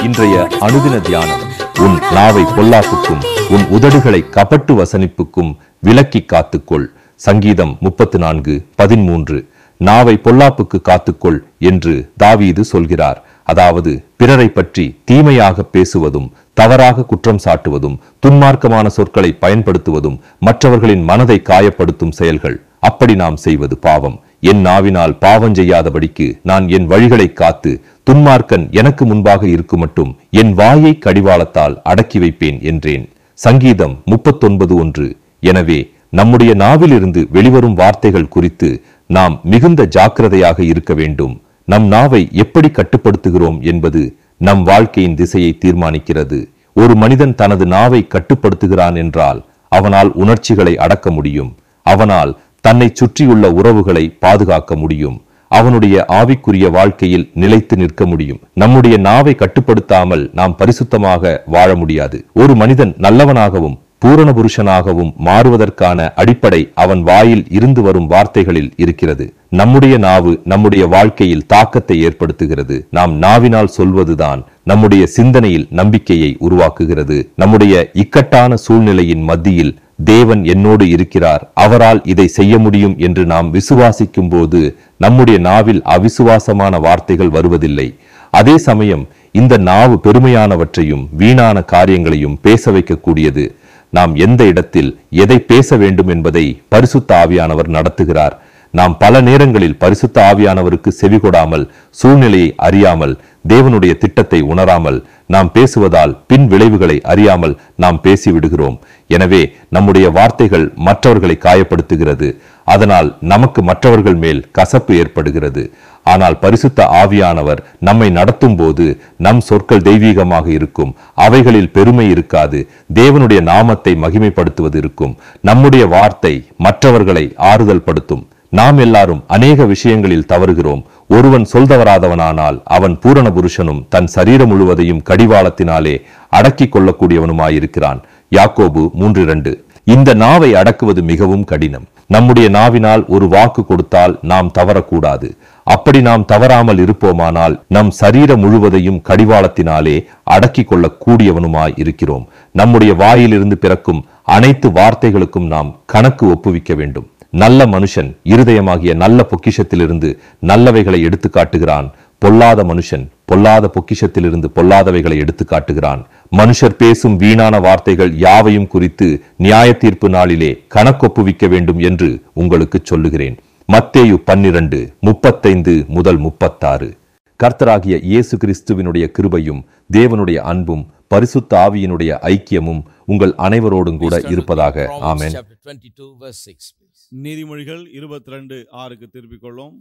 இன்றைய அனுதின தியானம் உன் நாவை பொல்லாப்புக்கும் உன் உதடுகளை கபட்டு வசனிப்புக்கும் விலக்கி காத்துக்கொள் சங்கீதம் முப்பத்து நான்கு பதிமூன்று நாவை பொல்லாப்புக்கு காத்துக்கொள் என்று தாவீது சொல்கிறார் அதாவது பிறரை பற்றி தீமையாக பேசுவதும் தவறாக குற்றம் சாட்டுவதும் துன்மார்க்கமான சொற்களை பயன்படுத்துவதும் மற்றவர்களின் மனதை காயப்படுத்தும் செயல்கள் அப்படி நாம் செய்வது பாவம் என் நாவினால் பாவம் செய்யாதபடிக்கு நான் என் வழிகளை காத்து துன்மார்க்கன் எனக்கு முன்பாக இருக்குமட்டும் என் வாயை கடிவாளத்தால் அடக்கி வைப்பேன் என்றேன் சங்கீதம் முப்பத்தொன்பது ஒன்று எனவே நம்முடைய நாவிலிருந்து வெளிவரும் வார்த்தைகள் குறித்து நாம் மிகுந்த ஜாக்கிரதையாக இருக்க வேண்டும் நம் நாவை எப்படி கட்டுப்படுத்துகிறோம் என்பது நம் வாழ்க்கையின் திசையை தீர்மானிக்கிறது ஒரு மனிதன் தனது நாவை கட்டுப்படுத்துகிறான் என்றால் அவனால் உணர்ச்சிகளை அடக்க முடியும் அவனால் தன்னை சுற்றியுள்ள உறவுகளை பாதுகாக்க முடியும் அவனுடைய ஆவிக்குரிய வாழ்க்கையில் நிலைத்து நிற்க முடியும் நம்முடைய நாவை கட்டுப்படுத்தாமல் நாம் பரிசுத்தமாக வாழ முடியாது ஒரு மனிதன் நல்லவனாகவும் பூரண புருஷனாகவும் மாறுவதற்கான அடிப்படை அவன் வாயில் இருந்து வரும் வார்த்தைகளில் இருக்கிறது நம்முடைய நாவு நம்முடைய வாழ்க்கையில் தாக்கத்தை ஏற்படுத்துகிறது நாம் நாவினால் சொல்வதுதான் நம்முடைய சிந்தனையில் நம்பிக்கையை உருவாக்குகிறது நம்முடைய இக்கட்டான சூழ்நிலையின் மத்தியில் தேவன் என்னோடு இருக்கிறார் அவரால் இதை செய்ய முடியும் என்று நாம் விசுவாசிக்கும் போது நம்முடைய நாவில் அவிசுவாசமான வார்த்தைகள் வருவதில்லை அதே சமயம் இந்த நாவு பெருமையானவற்றையும் வீணான காரியங்களையும் பேச வைக்கக்கூடியது நாம் எந்த இடத்தில் எதை பேச வேண்டும் என்பதை பரிசுத்த ஆவியானவர் நடத்துகிறார் நாம் பல நேரங்களில் பரிசுத்த ஆவியானவருக்கு செவிகொடாமல் சூழ்நிலையை அறியாமல் தேவனுடைய திட்டத்தை உணராமல் நாம் பேசுவதால் பின் விளைவுகளை அறியாமல் நாம் பேசிவிடுகிறோம் எனவே நம்முடைய வார்த்தைகள் மற்றவர்களை காயப்படுத்துகிறது அதனால் நமக்கு மற்றவர்கள் மேல் கசப்பு ஏற்படுகிறது ஆனால் பரிசுத்த ஆவியானவர் நம்மை நடத்தும் போது நம் சொற்கள் தெய்வீகமாக இருக்கும் அவைகளில் பெருமை இருக்காது தேவனுடைய நாமத்தை மகிமைப்படுத்துவது இருக்கும் நம்முடைய வார்த்தை மற்றவர்களை ஆறுதல் படுத்தும் நாம் எல்லாரும் அநேக விஷயங்களில் தவறுகிறோம் ஒருவன் சொல்தவராதவனானால் அவன் பூரண புருஷனும் தன் சரீரம் முழுவதையும் கடிவாளத்தினாலே அடக்கிக் கொள்ளக்கூடியவனுமாயிருக்கிறான் யாக்கோபு மூன்று இரண்டு இந்த நாவை அடக்குவது மிகவும் கடினம் நம்முடைய நாவினால் ஒரு வாக்கு கொடுத்தால் நாம் தவறக்கூடாது அப்படி நாம் தவறாமல் இருப்போமானால் நம் சரீரம் முழுவதையும் கடிவாளத்தினாலே அடக்கிக் கொள்ளக் கூடியவனுமாய் இருக்கிறோம் நம்முடைய வாயிலிருந்து பிறக்கும் அனைத்து வார்த்தைகளுக்கும் நாம் கணக்கு ஒப்புவிக்க வேண்டும் நல்ல மனுஷன் இருதயமாகிய நல்ல பொக்கிஷத்திலிருந்து நல்லவைகளை எடுத்து காட்டுகிறான் பொல்லாத மனுஷன் பொல்லாத பொக்கிஷத்திலிருந்து பொல்லாதவைகளை எடுத்து காட்டுகிறான் மனுஷர் பேசும் வீணான வார்த்தைகள் யாவையும் குறித்து நியாய தீர்ப்பு நாளிலே கணக்கொப்புவிக்க வேண்டும் என்று உங்களுக்கு சொல்லுகிறேன் மத்தேயு பன்னிரண்டு முப்பத்தைந்து முதல் முப்பத்தாறு கர்த்தராகிய இயேசு கிறிஸ்துவினுடைய கிருபையும் தேவனுடைய அன்பும் பரிசுத்த ஆவியினுடைய ஐக்கியமும் உங்கள் அனைவரோடும் கூட Please turn with me to இருப்பதாக Proverbs amen Chapter 22, verse 6, please. நீதிமொழிகள் இருபத்தி ரெண்டு ஆறுக்கு திருப்பிக் கொள்ளும்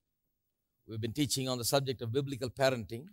We've been teaching on the subject of biblical parenting.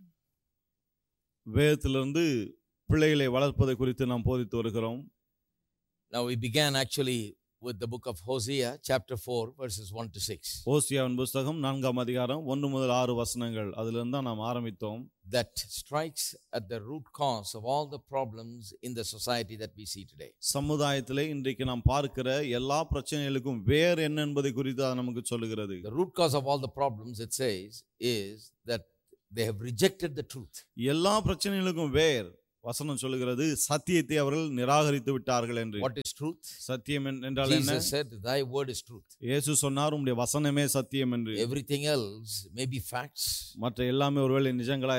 வேதத்திலிருந்து பிள்ளைகளை வளர்ப்பதை குறித்து நாம் போதித்து வருகிறோம் Now, we began actually with the book of Hosea, chapter 4, verses 1 to 6. ஓசியாவின் புஸ்தகம் நான்காம் அதிகாரம் ஒன்று முதல் ஆறு வசனங்கள் அதிலிருந்து தான் நாம் ஆரம்பித்தோம் That strikes at the root cause of all the problems in the society that we see today. சமுதாயத்திலே இன்றைக்கு நாம் பார்க்கிற எல்லா பிரச்சனைகளுக்கும் வேர் என்ன என்பதை குறித்து அது நமக்கு சொல்லுகிறது The root cause of all the problems, it says, is that they have rejected the truth. எல்லா பிரச்சனைகளுக்கும் வேர் வசனம் சொல்லுகிறது சத்தியத்தை அவர்கள் நிராகரித்து விட்டார்கள் என்று What is truth? சத்தியம் என்- என்றால் என்ன Jesus said, Thy word is truth. இயேசு சொன்னார் உம்முடைய வசனமே சத்தியம் என்று Everything else may be facts, மற்ற எல்லாமே ஒருவேளை நிஜங்களா